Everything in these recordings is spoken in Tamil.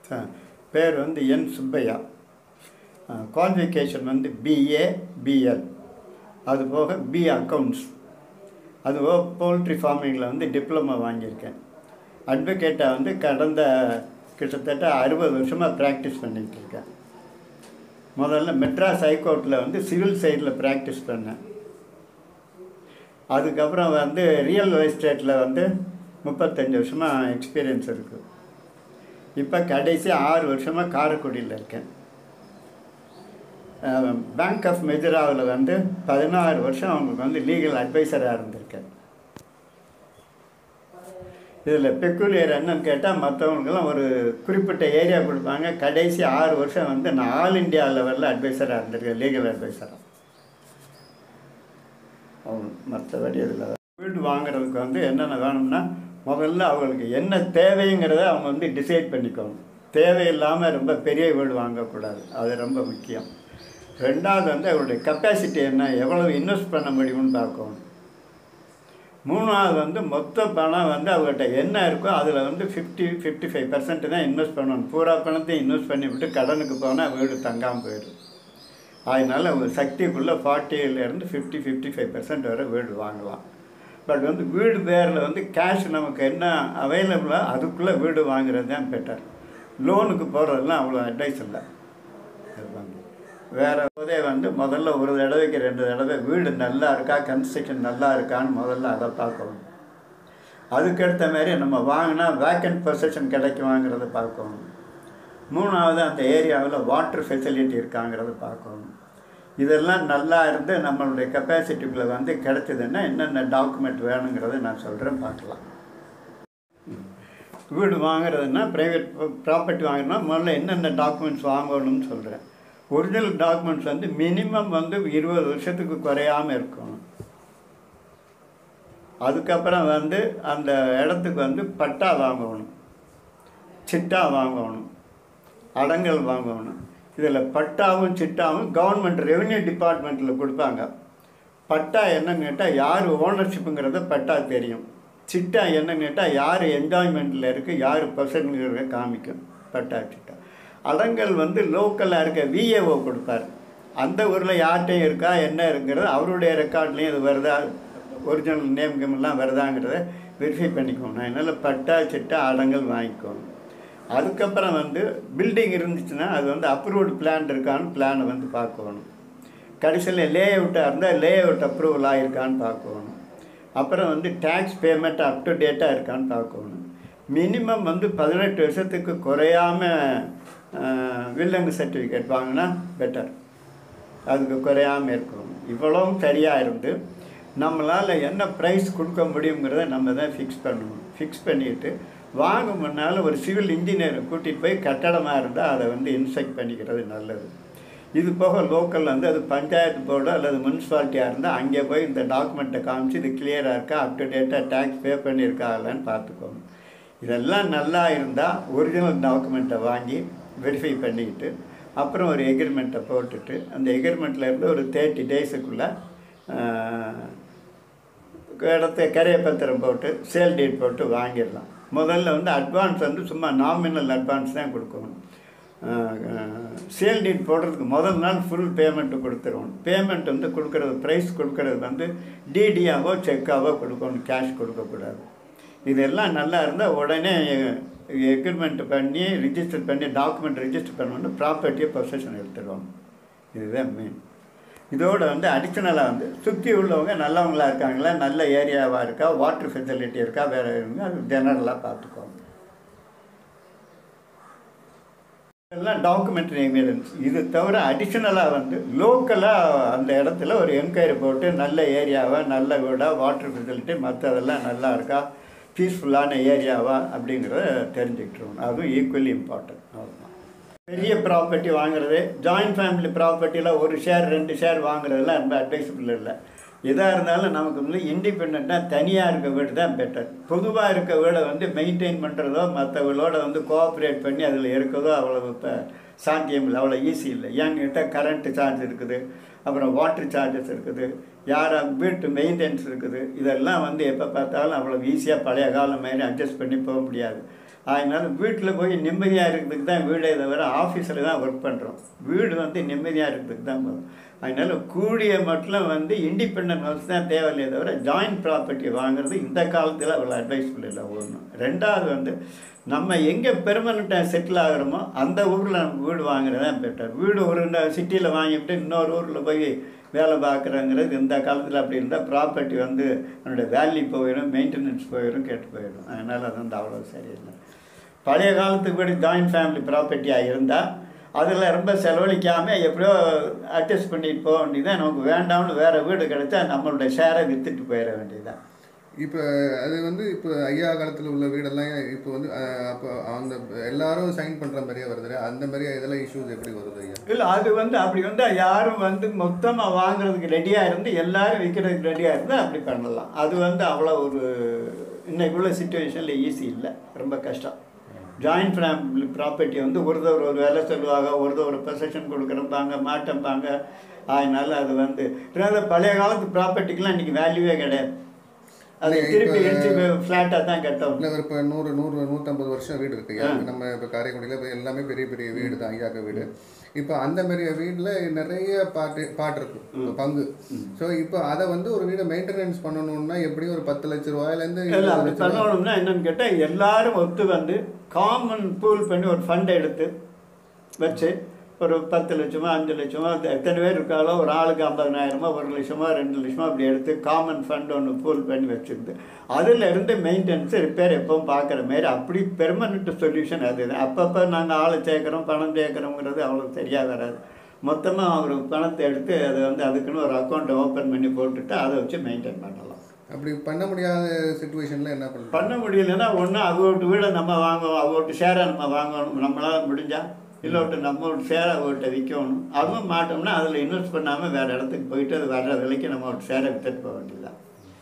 ச- பேர் வந்து என் சுப்பையா குவாலிஃபிகேஷன் வந்து பிஏ பிஎல் அது போக பி அக்கௌண்ட்ஸ் அது போக போல்ட்ரி ஃபார்மிங்கில் வந்து டிப்ளமா வாங்கியிருக்கேன் அட்வொகேட்டாக வந்து கடந்த கிட்டத்தட்ட அறுபது வருஷமாக ப்ராக்டிஸ் பண்ணிகிட்டு இருக்கேன் முதல்ல மெட்ராஸ் ஹைகோர்ட்டில் வந்து சிவில் சைடில் ப்ராக்டிஸ் பண்ணேன் அதுக்கப்புறம் வந்து ரியல் எஸ்டேட்டில் வந்து முப்பத்தஞ்சு வருஷமாக எக்ஸ்பீரியன்ஸ் இருக்குது இப்போ கடைசி ஆறு வருஷமாக காரைக்குடியில் இருக்கேன் பேங்க் ஆஃப் மெஜராவில் வந்து பதினாறு வருஷம் அவங்களுக்கு வந்து லீகல் அட்வைசராக இருந்திருக்கேன் இதில் பெக்குலியர் என்னன்னு கேட்டால் மற்றவங்களுக்கெல்லாம் ஒரு குறிப்பிட்ட ஏரியா கொடுப்பாங்க கடைசி ஆறு வருஷம் வந்து நான் ஆல் இந்தியா லெவலில் அட்வைசராக இருந்திருக்கேன் லீகல் அட்வைசராக மற்றபடி இதில் வீடு வாங்குறதுக்கு வந்து என்னென்ன வேணும்னா முதல்ல அவங்களுக்கு என்ன தேவைங்கிறத அவங்க வந்து டிசைட் பண்ணிக்கணும் தேவையில்லாமல் ரொம்ப பெரிய வீடு வாங்கக்கூடாது அது ரொம்ப முக்கியம் ரெண்டாவது வந்து அவருடைய கெப்பாசிட்டி என்ன எவ்வளவு இன்வெஸ்ட் பண்ண முடியும்னு பார்க்கணும் மூணாவது வந்து மொத்த பணம் வந்து அவங்ககிட்ட என்ன இருக்கோ அதில் வந்து ஃபிஃப்டி ஃபிஃப்டி ஃபைவ் பர்சன்ட் தான் இன்வெஸ்ட் பண்ணணும் பூரா பணத்தையும் இன்வெஸ்ட் பண்ணிவிட்டு கடனுக்கு போனால் வீடு தங்காமல் போயிடும் அதனால் அவங்க சக்திக்குள்ளே ஃபார்ட்டியிலேருந்து ஃபிஃப்டி ஃபிஃப்டி ஃபைவ் பர்சன்ட் வரை வீடு வாங்கலாம் பட் வந்து வீடு பேரில் வந்து கேஷ் நமக்கு என்ன அவைலபிளோ அதுக்குள்ளே வீடு வாங்குறது தான் பெட்டர் லோனுக்கு போகிறதெல்லாம் அவ்வளோ அட்வைஸ் இல்லை அது வந்து வேறு போதே வந்து முதல்ல ஒரு தடவைக்கு ரெண்டு தடவை வீடு நல்லா இருக்கா கன்ஸ்ட்ரக்ஷன் நல்லா இருக்கான்னு முதல்ல அதை பார்க்கணும் அதுக்கடுத்த மாதிரி நம்ம வாங்கினா வேக்கண்ட் பொசிஷன் கிடைக்குமாங்கிறத பார்க்கணும் மூணாவது அந்த ஏரியாவில் வாட்டர் ஃபெசிலிட்டி இருக்காங்கிறத பார்க்கணும் இதெல்லாம் நல்லா இருந்து நம்மளுடைய கெப்பாசிட்டிக்குள்ளே வந்து கிடைச்சதுன்னா என்னென்ன டாக்குமெண்ட் வேணுங்கிறத நான் சொல்கிறேன் பார்க்கலாம் வீடு வாங்குறதுன்னா ப்ரைவேட் ப்ராப்பர்ட்டி வாங்கினா முதல்ல என்னென்ன டாக்குமெண்ட்ஸ் வாங்கணும்னு சொல்கிறேன் ஒரிஜினல் டாக்குமெண்ட்ஸ் வந்து மினிமம் வந்து இருபது வருஷத்துக்கு குறையாமல் இருக்கணும் அதுக்கப்புறம் வந்து அந்த இடத்துக்கு வந்து பட்டா வாங்கணும் சிட்டா வாங்கணும் அடங்கல் வாங்கணும் இதில் பட்டாவும் சிட்டாவும் கவர்மெண்ட் ரெவென்யூ டிபார்ட்மெண்ட்டில் கொடுப்பாங்க பட்டா என்னன்னு கேட்டால் யார் ஓனர்ஷிப்புங்கிறத பட்டா தெரியும் சிட்டா என்னன்னு கேட்டால் யார் என்ஜாய்மெண்ட்டில் இருக்குது யார் பர்சன்ட்ங்கிறத காமிக்கும் பட்டா சிட்டா அடங்கல் வந்து லோக்கலாக இருக்க விஏஓ கொடுப்பார் அந்த ஊரில் யார்கிட்டையும் இருக்கா என்ன இருக்குங்கிறது அவருடைய ரெக்கார்ட்லேயும் இது வருதா ஒரிஜினல் நேம் கேம்லாம் வருதாங்கிறத வெரிஃபை பண்ணிக்கணும் அதனால் பட்டா சிட்டா அடங்கல் வாங்கிக்கணும் அதுக்கப்புறம் வந்து பில்டிங் இருந்துச்சுன்னா அது வந்து அப்ரூவ்டு பிளான் இருக்கான்னு பிளானை வந்து பார்க்கணும் கடைசியில் லே அவுட்டாக இருந்தால் லே அவுட் அப்ரூவல் ஆகிருக்கான்னு பார்க்கணும் அப்புறம் வந்து டேக்ஸ் பேமெண்ட் அப் டு டேட்டாக இருக்கான்னு பார்க்கணும் மினிமம் வந்து பதினெட்டு வருஷத்துக்கு குறையாமல் வில்லங்கு சர்டிஃபிகேட் வாங்கினா பெட்டர் அதுக்கு குறையாமல் இருக்கணும் இவ்வளவும் சரியாக இருந்து நம்மளால் என்ன ப்ரைஸ் கொடுக்க முடியுங்கிறத நம்ம தான் ஃபிக்ஸ் பண்ணணும் ஃபிக்ஸ் பண்ணிவிட்டு வாங்க முன்னால் ஒரு சிவில் இன்ஜினியரை கூட்டிகிட்டு போய் கட்டடமாக இருந்தால் அதை வந்து இன்ஸ்பெக்ட் பண்ணிக்கிறது நல்லது இது போக லோக்கலில் வந்து அது பஞ்சாயத்து போர்டு அல்லது முனிசிபாலிட்டியாக இருந்தால் அங்கே போய் இந்த டாக்குமெண்ட்டை காமிச்சு இது கிளியராக இருக்கா அப் டு டேட்டாக டேக்ஸ் பே பண்ணியிருக்கா இல்லைன்னு பார்த்துக்கோங்க இதெல்லாம் நல்லா இருந்தால் ஒரிஜினல் டாக்குமெண்ட்டை வாங்கி வெரிஃபை பண்ணிக்கிட்டு அப்புறம் ஒரு எக்ரிமெண்ட்டை போட்டுட்டு அந்த எக்ரிமெண்ட்லேருந்து ஒரு தேர்ட்டி டேஸுக்குள்ளே இடத்த கரைய பத்திரம் போட்டு சேல் டீட் போட்டு வாங்கிடலாம் முதல்ல வந்து அட்வான்ஸ் வந்து சும்மா நாமினல் அட்வான்ஸ் தான் கொடுக்கணும் சேல் டீட் போடுறதுக்கு முதல் நாள் ஃபுல் பேமெண்ட்டு கொடுத்துருவோம் பேமெண்ட் வந்து கொடுக்குறது ப்ரைஸ் கொடுக்குறது வந்து டிடியாவோ செக்காவோ கொடுக்கணும் கேஷ் கொடுக்கக்கூடாது இதெல்லாம் நல்லா இருந்தால் உடனே எக்ரிமெண்ட் பண்ணி ரிஜிஸ்டர் பண்ணி டாக்குமெண்ட் ரிஜிஸ்டர் பண்ணணும் ப்ராப்பர்ட்டியை பொசஷன் எடுத்துருவாங்க இதுதான் மெயின் இதோட வந்து அடிஷ்னலாக வந்து சுற்றி உள்ளவங்க நல்லவங்களா இருக்காங்களா நல்ல ஏரியாவாக இருக்கா வாட்டர் ஃபெசிலிட்டி இருக்கா வேறு இருங்க அது ஜெனரலாக பார்த்துக்கோங்க இதெல்லாம் டாக்குமெண்ட்ரி எவிடன்ஸ் இது தவிர அடிஷ்னலாக வந்து லோக்கலாக அந்த இடத்துல ஒரு என்கொயரி போட்டு நல்ல ஏரியாவா நல்ல வீடாக வாட்டர் ஃபெசிலிட்டி மற்றதெல்லாம் நல்லா இருக்கா பீஸ்ஃபுல்லான ஏரியாவா அப்படிங்கிறத தெரிஞ்சுக்கிட்டுருவோம் அதுவும் ஈக்குவலி இம்பார்ட்டன்ட் அவ்வளோதான் பெரிய ப்ராப்பர்ட்டி வாங்குறது ஜாயின்ட் ஃபேமிலி ப்ராப்பர்ட்டியில் ஒரு ஷேர் ரெண்டு ஷேர் வாங்குறதுலாம் ரொம்ப அட்வைசபிள் இல்லை எதாக இருந்தாலும் நமக்கு வந்து இண்டிபெண்ட்டாக தனியாக இருக்க வீடு தான் பெட்டர் பொதுவாக இருக்க வீடை வந்து மெயின்டைன் பண்ணுறதோ மற்றவங்களோட வந்து கோஆப்ரேட் பண்ணி அதில் இருக்கிறதோ அவ்வளோ இப்போ சாத்தியம் இல்லை அவ்வளோ ஈஸி இல்லை என்கிட்ட கரண்ட்டு சார்ஜ் இருக்குது அப்புறம் வாட்டர் சார்ஜஸ் இருக்குது யார் வீட்டு மெயின்டெனன்ஸ் இருக்குது இதெல்லாம் வந்து எப்போ பார்த்தாலும் அவ்வளோ ஈஸியாக பழைய காலம் மாதிரி அட்ஜஸ்ட் பண்ணி போக முடியாது அதனால் வீட்டில் போய் நிம்மதியாக இருக்கிறதுக்கு தான் வீடே தவிர ஆஃபீஸில் தான் ஒர்க் பண்ணுறோம் வீடு வந்து நிம்மதியாக இருக்கிறதுக்கு தான் போதும் அதனால் கூடிய மட்டும் வந்து இண்டிபெண்டன்ட் ஹவுஸ் தான் தேவையில்லையே தவிர ஜாயிண்ட் ப்ராப்பர்ட்டி வாங்குறது இந்த காலத்தில் அவ்வளோ அட்வைஸ்ஃபுல் இல்லை ஒன்று ரெண்டாவது வந்து நம்ம எங்கே பெர்மனண்ட்டாக செட்டில் ஆகிறோமோ அந்த ஊரில் நம்ம வீடு வாங்குறது தான் பெட்டர் வீடு ஒரு சிட்டியில் வாங்கிட்டு இன்னொரு ஊரில் போய் வேலை பார்க்குறங்கிறது இந்த காலத்தில் அப்படி இருந்தால் ப்ராப்பர்ட்டி வந்து அதனுடைய வேல்யூ போயிடும் மெயின்டெனன்ஸ் போயிடும் கெட்டு போயிடும் அதனால் அது வந்து அவ்வளோ சரியில்லை பழைய காலத்துக்கு படி ஜாயிண்ட் ஃபேமிலி ப்ராப்பர்ட்டியாக இருந்தால் அதில் ரொம்ப செலவழிக்காமல் எப்படியோ அட்ஜஸ்ட் பண்ணிட்டு போக வேண்டியதான் நமக்கு வேண்டாம்னு வேறு வீடு கிடைச்சா நம்மளுடைய ஷேரை விற்றுட்டு போயிட வேண்டியதுதான் இப்போ அது வந்து இப்போ ஐயா காலத்தில் உள்ள வீடெல்லாம் இப்போ வந்து அஹ், அப்போ அந்த எல்லாரும் சைன் பண்ணுற மாதிரியே வருது அந்த மாதிரி இதெல்லாம் இஷ்யூஸ் எப்படி வருது ஐயா இல்லை அது வந்து அப்படி வந்து யாரும் வந்து மொத்தமாக வாங்குறதுக்கு ரெடியாக இருந்து எல்லாரும் விற்கிறதுக்கு ரெடியாக இருந்தால் அப்படி பண்ணலாம் அது வந்து அவ்வளோ ஒரு இன்னைக்குள்ள சுச்சுவேஷனில் ஈஸி இல்லை ரொம்ப கஷ்டம் ஜாயிண்ட் ஃபேமிலி ப்ராப்பர்ட்டி வந்து ஒருத்தர் ஒரு வேலை சொல்லுவாங்க ஒருத்தர் ஒரு பொசஷன் கொடுக்குறப்பாங்க மாட்டம்பாங்க அதனால அது வந்து ரெண்டாவது பழைய காலத்து ப்ராப்பர்ட்டிக்கெலாம் இன்றைக்கி வேல்யூவே கிடையாது அது இல்ல, திருப்பி இப்ப- இடிச்சு ஃப்ளாட்டாக தான் கட்டணும் இல்லை இப்போ நூறு நூறு நூற்றம்பது வருஷம் வீடு இருக்கு ஐயா நம்ம இப்போ காரைக்குடியில் இப்போ எல்லாமே பெரிய பெரிய வீடு தான் ஐயாக்க வீடு இப்போ அந்த மாதிரி வீட்டில் நிறைய பாட்டு பாட்டு இருக்கு இப்போ பங்கு ஸோ இப்போ அதை வந்து ஒரு வீடை மெயின்டெனன்ஸ் பண்ணணும்னா எப்படியும் ஒரு பத்து லட்ச ரூபாயிலேருந்து இல்லை அப்படி பண்ணணும்னா என்னன்னு கேட்டால் எல்லாரும் ஒத்து வந்து காமன் பூல் பண்ணி ஒரு ஃபண்ட் எடுத்து வச்சு ஒரு பத்து லட்சமோ அஞ்சு லட்சமோ அது எத்தனை பேர் இருக்காளோ ஒரு ஆளுக்கு ஐம்பதனாயிரமோ ஒரு லட்சமோ ரெண்டு லட்சமோ அப்படி எடுத்து காமன் ஃபண்ட் ஒன்று பூல் பண்ணி வச்சுருந்து அதில் இருந்து மெயின்டெனன்ஸ் ரிப்பேர் எப்பவும் பார்க்குற மாதிரி அப்படி பெர்மனண்ட் சொல்யூஷன் அது அப்பப்போ நாங்கள் ஆளை சேர்க்குறோம் பணம் சேர்க்குறோங்கிறது அவ்வளோ சரியாக வராது மொத்தமாக ஒரு பணத்தை எடுத்து அதை வந்து அதுக்குன்னு ஒரு அக்கௌண்ட்டை ஓப்பன் பண்ணி போட்டுட்டு அதை வச்சு மெயின்டைன் பண்ணலாம் அப்படி பண்ண முடியாத சுச்சுவேஷனில் என்ன பண்ணலாம் பண்ண முடியலன்னா ஒன்று அவங்கள்ட்ட வீடை நம்ம வாங்குவோம் அவங்கள்ட்ட ஷேரை நம்ம வாங்கணும் நம்மளால் முடிஞ்சா இல்லோட்டு நம்மளோட ஷேரை அவங்கள்ட்ட விற்கணும் அதுவும் மாட்டோம்னா அதில் இன்வெஸ்ட் பண்ணாமல் வேறு இடத்துக்கு போயிட்டு அது வர்ற விலைக்கு நம்ம ஒரு ஷேரை வித்துட்டு போக வேண்டியதுதான்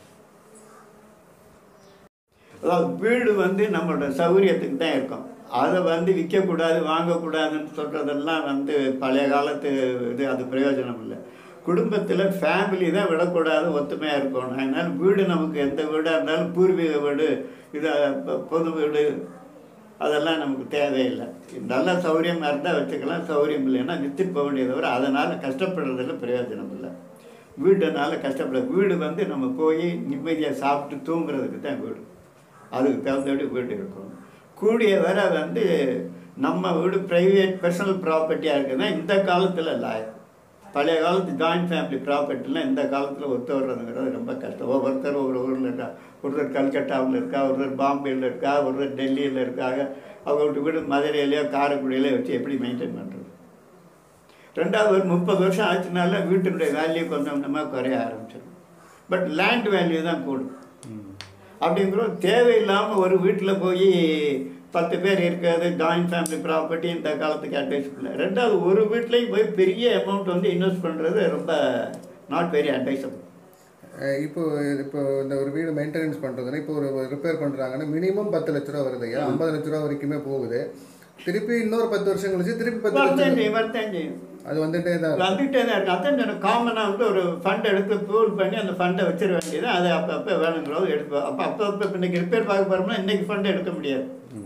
அதாவது வீடு வந்து நம்மளோட சௌகரியத்துக்கு தான் இருக்கும் அதை வந்து விற்கக்கூடாது வாங்கக்கூடாதுன்னு சொல்கிறதெல்லாம் வந்து பழைய காலத்து இது அது பிரயோஜனம் இல்லை குடும்பத்தில் ஃபேமிலி தான் விடக்கூடாது ஒத்துமையாக இருக்கணும் அதனால் வீடு நமக்கு எந்த வீடாக இருந்தாலும் பூர்வீக வீடு இது பொ- பொது வீடு அதெல்லாம் நமக்கு தேவையில்லை நல்ல சௌகரியமாக இருந்தால் வச்சுக்கலாம் சௌகரியம் இல்லைன்னா வித்துட்டு போக வேண்டியதை தவிர அதனால் கஷ்டப்படுறதுல பிரயோஜனம் இல்லை வீடுனால கஷ்டப்பட வீடு வந்து நம்ம போய் நிம்மதியாக சாப்பிட்டு தூங்குறதுக்கு தான் வீடு அதுக்கு தகுந்தபடி வீடு இருக்கணும் கூடிய வரை வந்து நம்ம வீடு ப்ரைவேட் பர்சனல் ப்ராப்பர்ட்டியாக இருக்குதுன்னா இந்த காலத்தில் லாயம் பழைய காலத்து ஜாயிண்ட் ஃபேமிலி ப்ராப்பர்ட்டிலாம் இந்த காலத்தில் ஒத்து வர்றதுங்கிறது ரொம்ப கஷ்டம் ஒவ்வொருத்தர் ஒரு ஊரில் இருக்கா ஒருத்தர் கல்கட்டாவில் இருக்கா ஒருத்தர் பாம்பேயில் இருக்கா ஒருத்தர் டெல்லியில் இருக்காங்க அவங்கள்ட்ட வீடு மதுரையிலையோ காரைக்குடியிலையோ வச்சு எப்படி மெயின்டைன் பண்ணுறது ரெண்டாவது ஒரு முப்பது வருஷம் ஆச்சுனால வீட்டினுடைய வேல்யூ கொஞ்சம் கொஞ்சமாக குறைய ஆரம்பிச்சிடும் பட் லேண்ட் வேல்யூ தான் கூடும் அப்படிங்கிற தேவையில்லாமல் ஒரு வீட்டில் போய் பத்து பேர் இருக்கிறது ஜாயிண்ட் ஃபேமிலி ப்ராப்பர்ட்டி இந்த காலத்துக்கு அட்வைஸபிள் ரெண்டாவது ஒரு வீட்லேயும் போய் பெரிய அமௌண்ட் வந்து இன்வெஸ்ட் பண்ணுறது ரொம்ப நாட் வெரி அட்வைசபிள் அஹ் இப்போ இப்போ இந்த ஒரு வீடு மெயின்டெனன்ஸ் பண்ணுறதுன்னா இப்போ ஒரு ரிப்பேர் பண்ணுறாங்கன்னா மினிமம் பத்து லட்ச ரூபா வருது ஐயா ஐம்பது லட்ச ரூபா வரைக்குமே போகுது திருப்பி இன்னொரு பத்து வருஷம் கழிச்சு திருப்பி பத்து லட்சம் வரத்தேன் வரத்தேன் அது வந்துட்டே தான் இருக்கு. வந்துகிட்டே தான் இருக்கு அதான் காமனாக வந்து ஒரு ஃபண்ட் எடுத்து பூல் பண்ணி அந்த ஃபண்டை வச்சிட வேண்டியது அதை அப்போ அப்போ வேணுங்கிறோம் எடுப்போம் அப்போ அப்போ அப்போ இன்னைக்கு ரிப்பேர் பார்க்க போகிறோம்னா இன்னைக்கு ஃபண்ட் எடுக்க முடியாது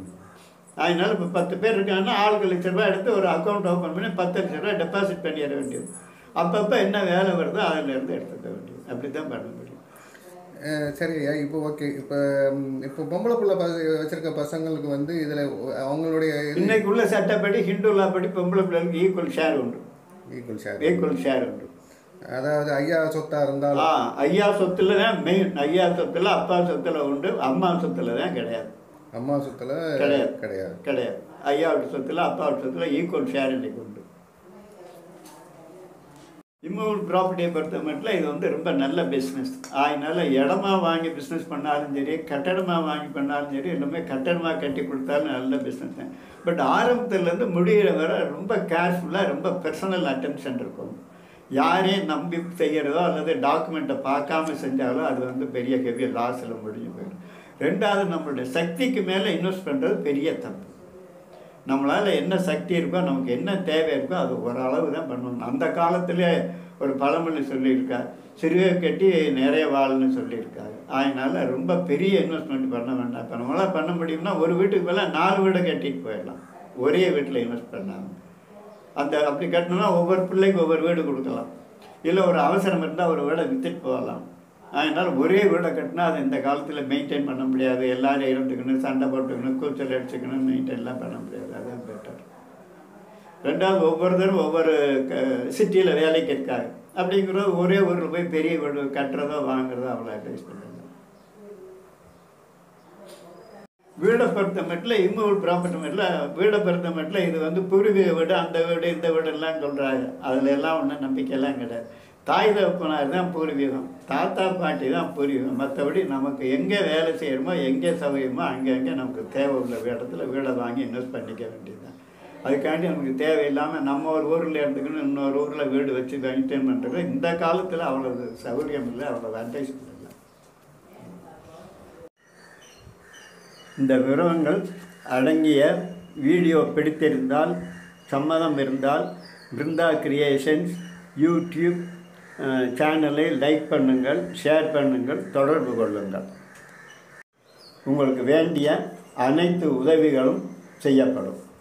அதனால இப்போ பத்து பேர் இருக்காங்கன்னா ஆளுக்கு லட்ச ரூபாய் எடுத்து ஒரு அக்கௌண்ட் ஓப்பன் பண்ணி பத்து லட்ச ரூபாய் டெபாசிட் பண்ணிட வேண்டியது அப்பப்போ என்ன வேலை வருதோ அதிலேருந்து எடுத்துக்க வேண்டியது அப்படி தான் பண்ண முடியும் அஹ் சரி ஐயா இப்போ ஓகே இப்போ ம், இப்போ பொம்பளை புள்ள பச வச்சிருக்க பசங்களுக்கு வந்து இதில் அவங்களுடைய இன்னைக்கு உள்ள சட்டப்படி ஹிந்து லா படி பொம்பளை பிள்ளைகளுக்கு ஈக்குவல் ஷேர் உண்டு ஈக்குவல் ஷேர் ஈக்குவல் ஷேர் உண்டு அதாவது ஐயா சொத்தா இருந்தாலும் ஆ ஐயா சொத்துல தான் மெயின் ஐயா சொத்துல அப்பா சொத்துல உண்டு அம்மா சொத்துல தான் கிடையாது அம்மா சொத்துல கிடையாது. கிடையாது கிடையாது ஐயாவோட சொத்துல அப்பாவோட சொத்துல ஈக்குவல் ஷேர் இன்னைக்கு உண்டு இம்மூவல் ப்ராப்பர்ட்டியை பொறுத்த மட்டும் இது வந்து ரொம்ப நல்ல பிஸ்னஸ் அதனால இடமா வாங்கி பிஸ்னஸ் பண்ணாலும் சரி கட்டடமாக வாங்கி பண்ணாலும் சரி எல்லாமே கட்டடமாக கட்டி கொடுத்தாலும் நல்ல பிஸ்னஸ் தான் பட் ஆரம்பத்துலேருந்து முடிகிற வரை ரொம்ப கேர்ஃபுல்லாக ரொம்ப பர்சனல் அட்டென்ஷன் இருக்கும் யாரையும் நம்பி செய்கிறதோ அல்லது டாக்குமெண்ட்டை பார்க்காம செஞ்சாலோ அது வந்து பெரிய ஹெவி லாஸில் முடிஞ்சு போயிடும் ரெண்டாவது நம்மளுடைய சக்திக்கு மேலே இன்வெஸ்ட் பண்ணுறது பெரிய தப்பு நம்மளால் என்ன சக்தி இருக்கோ நமக்கு என்ன தேவை இருக்கோ அது ஓரளவு தான் பண்ணணும் அந்த காலத்திலே ஒரு பழமொழி சொல்லியிருக்கா சிறுவை கட்டி நிறைய வாழ்னு சொல்லியிருக்காங்க அதனால் ரொம்ப பெரிய இன்வெஸ்ட்மெண்ட் பண்ண வேண்டாம் இப்போ நம்மளால் பண்ண முடியும்னா ஒரு வீட்டுக்கு மேலே நாலு வீடை கட்டிட்டு போயிடலாம் ஒரே வீட்டில் இன்வெஸ்ட் பண்ணாமல் அந்த அப்படி கட்டணும்னா ஒவ்வொரு பிள்ளைக்கு ஒவ்வொரு வீடு கொடுக்கலாம் இல்லை ஒரு அவசரம் இருந்தால் ஒரு வீடை விற்றுட்டு போகலாம் அதனால் ஒரே வீடை கட்டினா அது இந்த காலத்தில் மெயின்டைன் பண்ண முடியாது எல்லாரும் இருந்துக்கணும் சண்டை போட்டுக்கணும் கூச்சல் அடிச்சுக்கணும் மெயின்டைன்லாம் பண்ண முடியாது அதுதான் பெட்டர் ரெண்டாவது ஒவ்வொருத்தரும் ஒவ்வொரு சிட்டியில் வேலைக்கு இருக்காங்க அப்படிங்கிறது ஒரே ஊரில் போய் பெரிய வீடு கட்டுறதோ வாங்குறதோ அவ்வளோ அட்வைஸ் பண்ணுறாங்க வீடை பொறுத்த மட்டும் இம்மூவல் ப்ராப்பர்ட்டி மட்டும் வீடை பொறுத்த மட்டும் இது வந்து பூர்வீக வீடு அந்த வீடு இந்த வீடுலாம் சொல்கிறாங்க அதில் எல்லாம் ஒன்றும் நம்பிக்கையெல்லாம் கிடையாது தாய் தகப்பனார் தான் பூர்வீகம் தாத்தா பாட்டி தான் பூர்வீகம் மற்றபடி நமக்கு எங்கே வேலை செய்யணுமோ எங்கே சௌகரியமோ அங்கே அங்கே நமக்கு தேவை உள்ள இடத்துல வீடை வாங்கி இன்வெஸ்ட் பண்ணிக்க வேண்டியதுதான் அதுக்காண்டி நமக்கு தேவையில்லாமல் நம்ம ஒரு ஊரில் இருந்துக்கணும் இன்னொரு ஊரில் வீடு வச்சு மெயின்டைன் பண்ணுறது இந்த காலத்தில் அவ்வளோ சௌகரியம் இல்லை அவ்வளோ அட்வைஸ் இல்லை இந்த விவரங்கள் அடங்கிய வீடியோ பிடித்திருந்தால் சம்மதம் இருந்தால் பிருந்தா கிரியேஷன்ஸ் யூடியூப் அஹ், சேனலை லைக் பண்ணுங்கள் ஷேர் பண்ணுங்கள் தொடர்பு கொள்ளுங்கள் உங்களுக்கு வேண்டிய அனைத்து உதவிகளும் செய்யப்படும்